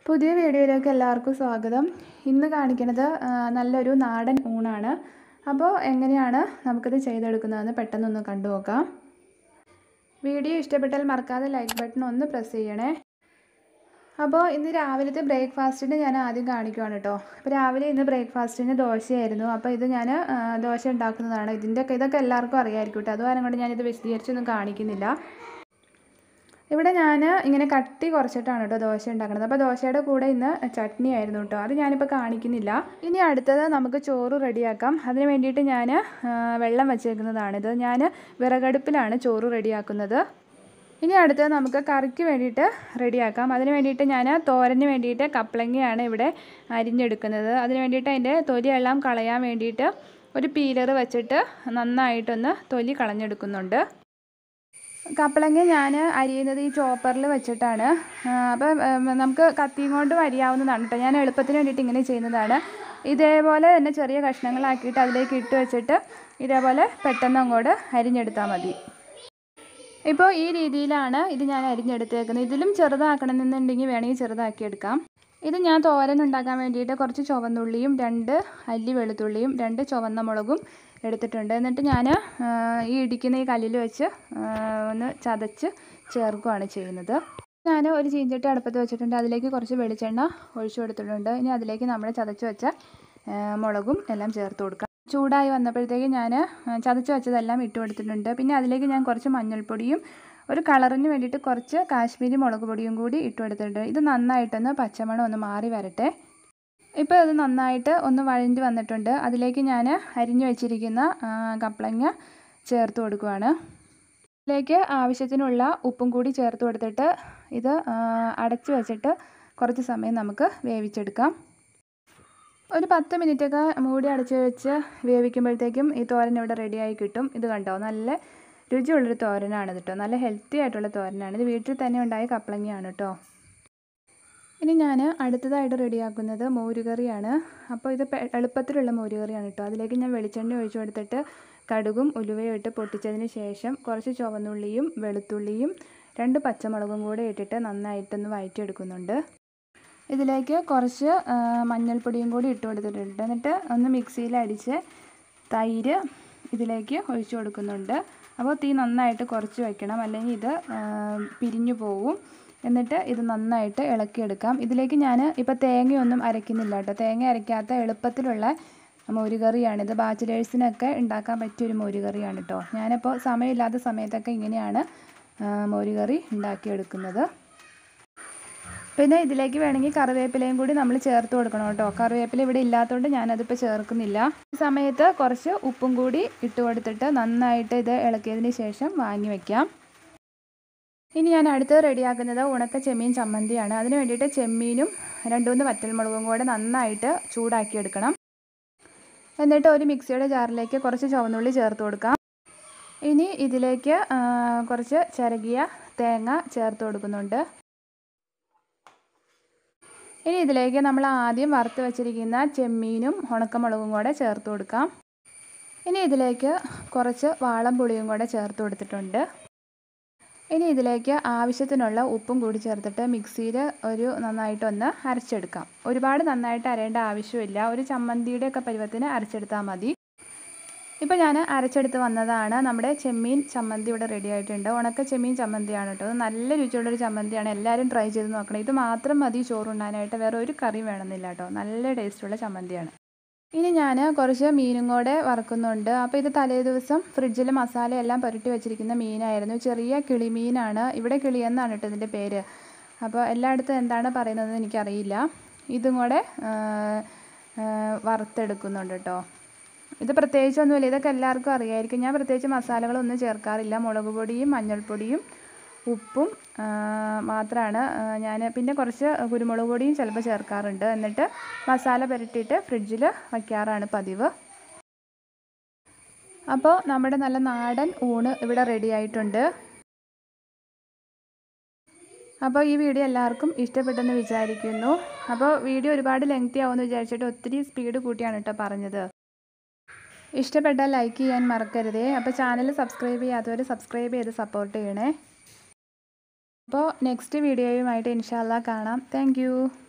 പുതിയ വീഡിയോയിലേക്ക് എല്ലാവർക്കും സ്വാഗതം ഇന്ന് കാണിക്കുന്നത് ആ, നല്ലൊരു നാടൻ ഊണാണ് അപ്പോൾ എങ്ങനെയാണ് നമുക്കിത് ചെയ്തെടുക്കുന്നതെന്ന് പെട്ടെന്നൊന്ന് കണ്ടു നോക്കാം വീഡിയോ ഇഷ്ടപ്പെട്ടാൽ മറക്കാതെ ലൈക്ക് ബട്ടൺ ഒന്ന് പ്രസ് ചെയ്യണേ അപ്പോൾ ഇന്ന് രാവിലത്തെ ബ്രേക്ക്ഫാസ്റ്റിന് ഞാൻ ആദ്യം കാണിക്കുവാണ് കേട്ടോ അപ്പോൾ രാവിലെ ഇന്ന് ബ്രേക്ക്ഫാസ്റ്റിന് ദോശയായിരുന്നു അപ്പോൾ ഇത് ഞാൻ ആ, ദോശ ഉണ്ടാക്കുന്നതാണ് ഇതിൻ്റെയൊക്കെ ഇതൊക്കെ എല്ലാവർക്കും അറിയാമായിരിക്കും കേട്ടോ അതുകാരം കൊണ്ട് ഞാനിത് വിശദീകരിച്ചൊന്നും കാണിക്കുന്നില്ല ഇവിടെ ഞാൻ ഇങ്ങനെ കട്ടി കുറച്ചിട്ടാണ് കേട്ടോ ദോശ ഉണ്ടാക്കുന്നത് അപ്പോൾ ദോശയുടെ കൂടെ ഇന്ന് ചട്നി ആയിരുന്നു കേട്ടോ അത് ഞാനിപ്പോൾ കാണിക്കുന്നില്ല ഇനി അടുത്തത് നമുക്ക് ചോറ് റെഡിയാക്കാം അതിന് വേണ്ടിയിട്ട് ഞാൻ വെള്ളം വെച്ചേക്കുന്നതാണിത് ഞാൻ വിറകടുപ്പിലാണ് ചോറ് റെഡിയാക്കുന്നത് ഇനി അടുത്തത് നമുക്ക് കറിക്ക് വേണ്ടിയിട്ട് റെഡിയാക്കാം അതിന് വേണ്ടിയിട്ട് ഞാൻ തോരന് വേണ്ടിയിട്ട് കപ്പളങ്ങയാണ് ഇവിടെ അരിഞ്ഞെടുക്കുന്നത് അതിന് വേണ്ടിയിട്ട് അതിൻ്റെ തൊലിയെല്ലാം കളയാൻ വേണ്ടിയിട്ട് ഒരു പീലർ വെച്ചിട്ട് നന്നായിട്ടൊന്ന് തൊലി കളഞ്ഞെടുക്കുന്നുണ്ട് കപ്പളങ്ങ ഞാൻ അരിയുന്നത് ഈ ചോപ്പറിൽ വെച്ചിട്ടാണ് അപ്പം നമുക്ക് കത്തിയും കൊണ്ടും അരിയാവുന്നതാണ് കേട്ടോ ഞാൻ എളുപ്പത്തിന് വേണ്ടിയിട്ട് ഇങ്ങനെ ചെയ്യുന്നതാണ് ഇതേപോലെ തന്നെ ചെറിയ കഷ്ണങ്ങളാക്കിയിട്ട് അതിലേക്ക് ഇട്ട് വെച്ചിട്ട് ഇതേപോലെ പെട്ടെന്ന് അങ്ങോട്ട് അരിഞ്ഞെടുത്താൽ മതി ഇപ്പോൾ ഈ രീതിയിലാണ് ഇത് ഞാൻ അരിഞ്ഞെടുത്തേക്കുന്നത് ഇതിലും ചെറുതാക്കണമെന്നുണ്ടെങ്കിൽ വേണമെങ്കിൽ ചെറുതാക്കിയെടുക്കാം ഇത് ഞാൻ തോരൻ ഉണ്ടാക്കാൻ വേണ്ടിയിട്ട് കുറച്ച് ചുവന്നുള്ളിയും രണ്ട് അല്ലി വെളുത്തുള്ളിയും രണ്ട് ചുവന്ന മുളകും എടുത്തിട്ടുണ്ട് എന്നിട്ട് ഞാൻ ഈ ഇടിക്കുന്ന ഈ കല്ലിൽ വെച്ച് ആ, ഒന്ന് ചതച്ച് ചേർക്കുകയാണ് ചെയ്യുന്നത് ഞാൻ ഒരു ചീഞ്ചട്ടി അടുപ്പത്ത് വെച്ചിട്ടുണ്ട് അതിലേക്ക് കുറച്ച് വെളിച്ചെണ്ണ ഒഴിച്ചു കൊടുത്തിട്ടുണ്ട് ഇനി അതിലേക്ക് നമ്മൾ ചതച്ച് വെച്ച ആ, മുളകും എല്ലാം ചേർത്ത് കൊടുക്കാം ചൂടായി വന്നപ്പോഴത്തേക്ക് ഞാൻ ചതച്ച് വെച്ചതെല്ലാം ഇട്ട് കൊടുത്തിട്ടുണ്ട് പിന്നെ അതിലേക്ക് ഞാൻ കുറച്ച് മഞ്ഞൾപ്പൊടിയും ഒരു കളറിന് വേണ്ടിയിട്ട് കുറച്ച് കാശ്മീരി മുളക് പൊടിയും കൂടി ഇട്ട് കൊടുത്തിട്ടുണ്ട് ഇത് നന്നായിട്ടൊന്ന് പച്ചമണം ഒന്ന് മാറി വരട്ടെ ഇപ്പോൾ ഇത് നന്നായിട്ട് ഒന്ന് വഴഞ്ഞ് വന്നിട്ടുണ്ട് അതിലേക്ക് ഞാൻ അരിഞ്ഞു വെച്ചിരിക്കുന്ന ആ, കപ്ലങ്ങ ചേർത്ത് കൊടുക്കുവാണ് ഇതിലേക്ക് ആവശ്യത്തിനുള്ള ഉപ്പും കൂടി ചേർത്ത് കൊടുത്തിട്ട് ഇത് ആ, അടച്ച് വെച്ചിട്ട് കുറച്ച് സമയം നമുക്ക് വേവിച്ചെടുക്കാം ഒരു പത്ത് മിനിറ്റൊക്കെ മൂടി അടച്ച് വെച്ച് വേവിക്കുമ്പോഴത്തേക്കും ഈ തോരൻ ഇവിടെ റെഡിയായി കിട്ടും ഇത് കണ്ടോ നല്ല രുചിയുള്ളൊരു തോരനാണ് കേട്ടോ നല്ല ഹെൽത്തി ആയിട്ടുള്ള തോരനാണ് ഇത് വീട്ടിൽ തന്നെ ഉണ്ടായ കപ്ലങ്ങയാണ് കേട്ടോ ഇനി ഞാൻ അടുത്തതായിട്ട് റെഡിയാക്കുന്നത് മോരുകറിയാണ് അപ്പോൾ ഇത് പെ- എളുപ്പത്തിലുള്ള മോരുകറിയാണ് കേട്ടോ അതിലേക്ക് ഞാൻ വെളിച്ചെണ്ണ ഒഴിച്ചു കൊടുത്തിട്ട് കടുകും ഉലുവയും ഇട്ട് പൊട്ടിച്ചതിന് ശേഷം കുറച്ച് ചുവന്നുള്ളിയും വെളുത്തുള്ളിയും രണ്ട് പച്ചമുളകും കൂടെ ഇട്ടിട്ട് നന്നായിട്ടൊന്ന് വഴറ്റിയെടുക്കുന്നുണ്ട് ഇതിലേക്ക് കുറച്ച് ആ, മഞ്ഞൾപ്പൊടിയും കൂടി ഇട്ട് കൊടുത്തിട്ടുണ്ട് എന്നിട്ട് ഒന്ന് മിക്സിയിൽ അടിച്ച് തൈര് ഇതിലേക്ക് ഒഴിച്ചു കൊടുക്കുന്നുണ്ട് അപ്പോൾ തീ നന്നായിട്ട് കുറച്ച് വയ്ക്കണം അല്ലെങ്കിൽ ഇത് ആ, പിരിഞ്ഞു പോവും എന്നിട്ട് ഇത് നന്നായിട്ട് ഇളക്കിയെടുക്കാം ഇതിലേക്ക് ഞാൻ ഇപ്പോൾ തേങ്ങയൊന്നും അരയ്ക്കുന്നില്ല കേട്ടോ തേങ്ങ അരയ്ക്കാത്ത എളുപ്പത്തിലുള്ള മോരുകറിയാണിത് ബാച്ചിലേഴ്സിനൊക്കെ ഉണ്ടാക്കാൻ പറ്റിയൊരു മോരുകറിയാണ് കേട്ടോ ഞാനിപ്പോൾ സമയമില്ലാത്ത സമയത്തൊക്കെ ഇങ്ങനെയാണ് ആ, മോരുകറി ഉണ്ടാക്കിയെടുക്കുന്നത് പിന്നെ ഇതിലേക്ക് വേണമെങ്കിൽ കറിവേപ്പിലയും കൂടി നമ്മൾ ചേർത്ത് കൊടുക്കണം കേട്ടോ കറിവേപ്പില ഇവിടെ ഇല്ലാത്തതുകൊണ്ട് ഞാനതിപ്പോൾ ചേർക്കുന്നില്ല ഈ സമയത്ത് കുറച്ച് ഉപ്പും കൂടി ഇട്ട് കൊടുത്തിട്ട് നന്നായിട്ട് ഇത് ഇളക്കിയതിന് ശേഷം വാങ്ങി വെക്കാം ഇനി ഞാൻ അടുത്ത് റെഡിയാക്കുന്നത് ഉണക്ക ചെമ്മീൻ ചമ്മന്തിയാണ് അതിന് വേണ്ടിയിട്ട് ചെമ്മീനും രണ്ട് മൂന്ന് വറ്റൽമുളകും കൂടെ നന്നായിട്ട് ചൂടാക്കിയെടുക്കണം എന്നിട്ട് ഒരു മിക്സിയുടെ ജാറിലേക്ക് കുറച്ച് ചുവന്നുള്ളി ചേർത്ത് കൊടുക്കാം ഇനി ഇതിലേക്ക് ആ, കുറച്ച് ചിരകിയ തേങ്ങ ചേർത്ത് കൊടുക്കുന്നുണ്ട് ഇനി ഇതിലേക്ക് നമ്മൾ ആദ്യം വറുത്ത് വെച്ചിരിക്കുന്ന ചെമ്മീനും ഉണക്കമുളകും കൂടെ ചേർത്ത് കൊടുക്കാം ഇനി ഇതിലേക്ക് കുറച്ച് വാളം പുളിയും കൂടെ ചേർത്ത് കൊടുത്തിട്ടുണ്ട് ഇനി ഇതിലേക്ക് ആവശ്യത്തിനുള്ള ഉപ്പും കൂടി ചേർത്തിട്ട് മിക്സിയിൽ ഒരു നന്നായിട്ടൊന്ന് അരച്ചെടുക്കാം ഒരുപാട് നന്നായിട്ട് അരയേണ്ട ആവശ്യമില്ല ഒരു ചമ്മന്തിയുടെ ഒക്കെ പരുവത്തിന് അരച്ചെടുത്താൽ മതി ഇപ്പോൾ ഞാൻ അരച്ചെടുത്ത് വന്നതാണ് നമ്മുടെ ചെമ്മീൻ ചമ്മന്തി ഇവിടെ റെഡി ആയിട്ടുണ്ട് ഉണക്ക ചെമ്മീൻ ചമ്മന്തിയാണ് കേട്ടോ അത് നല്ല രുചിയുള്ളൊരു ചമ്മന്തിയാണ് എല്ലാവരും ട്രൈ ചെയ്ത് നോക്കണം ഇത് മാത്രം മതി ചോറുണ്ണാനായിട്ട് വേറെ ഒരു കറി വേണമെന്നില്ല കേട്ടോ നല്ല ടേസ്റ്റുള്ള ചമ്മന്തിയാണ് ഇനി ഞാൻ കുറച്ച് മീനും കൂടെ വറക്കുന്നുണ്ട് അപ്പോൾ ഇത് തലേ ദിവസം ഫ്രിഡ്ജിൽ മസാലയെല്ലാം പുരട്ടി വെച്ചിരിക്കുന്ന മീനായിരുന്നു ചെറിയ കിളിമീനാണ് ഇവിടെ കിളിയെന്നാണ് കേട്ടോ ഇതിൻ്റെ പേര് അപ്പോൾ എല്ലായിടത്തും എന്താണ് പറയുന്നതെന്ന് എനിക്കറിയില്ല ഇതും കൂടെ ആ, ആ, വറുത്തെടുക്കുന്നുണ്ട് കേട്ടോ ഇത് പ്രത്യേകിച്ചൊന്നുമില്ല ഇതൊക്കെ എല്ലാവർക്കും അറിയായിരിക്കും ഞാൻ പ്രത്യേകിച്ച് മസാലകളൊന്നും ചേർക്കാറില്ല മുളക് പൊടിയും മഞ്ഞൾപ്പൊടിയും ഉപ്പും മാത്രമാണ് ഞാൻ പിന്നെ കുറച്ച് കുരുമുളക് പൊടിയും ചിലപ്പോൾ ചേർക്കാറുണ്ട് എന്നിട്ട് മസാല പുരട്ടിയിട്ട് ഫ്രിഡ്ജിൽ വയ്ക്കാറാണ് പതിവ് അപ്പോൾ നമ്മുടെ നല്ല നാടൻ ഊണ് ഇവിടെ റെഡി ആയിട്ടുണ്ട് അപ്പോൾ ഈ വീഡിയോ എല്ലാവർക്കും ഇഷ്ടപ്പെട്ടെന്ന് വിചാരിക്കുന്നു അപ്പോൾ വീഡിയോ ഒരുപാട് ലെങ്തി ആവുമെന്ന് വിചാരിച്ചിട്ട് ഒത്തിരി സ്പീഡ് കൂട്ടിയാണ് കേട്ടോ പറഞ്ഞത് ഇഷ്ടപ്പെട്ടാൽ ലൈക്ക് ചെയ്യാൻ മറക്കരുതേ അപ്പോൾ ചാനൽ സബ്സ്ക്രൈബ് ചെയ്യാത്തവർ സബ്സ്ക്രൈബ് ചെയ്ത് സപ്പോർട്ട് ചെയ്യണേ അപ്പോൾ നെക്സ്റ്റ് വീഡിയോയുമായിട്ട് ഇൻഷാല്ല കാണാം താങ്ക്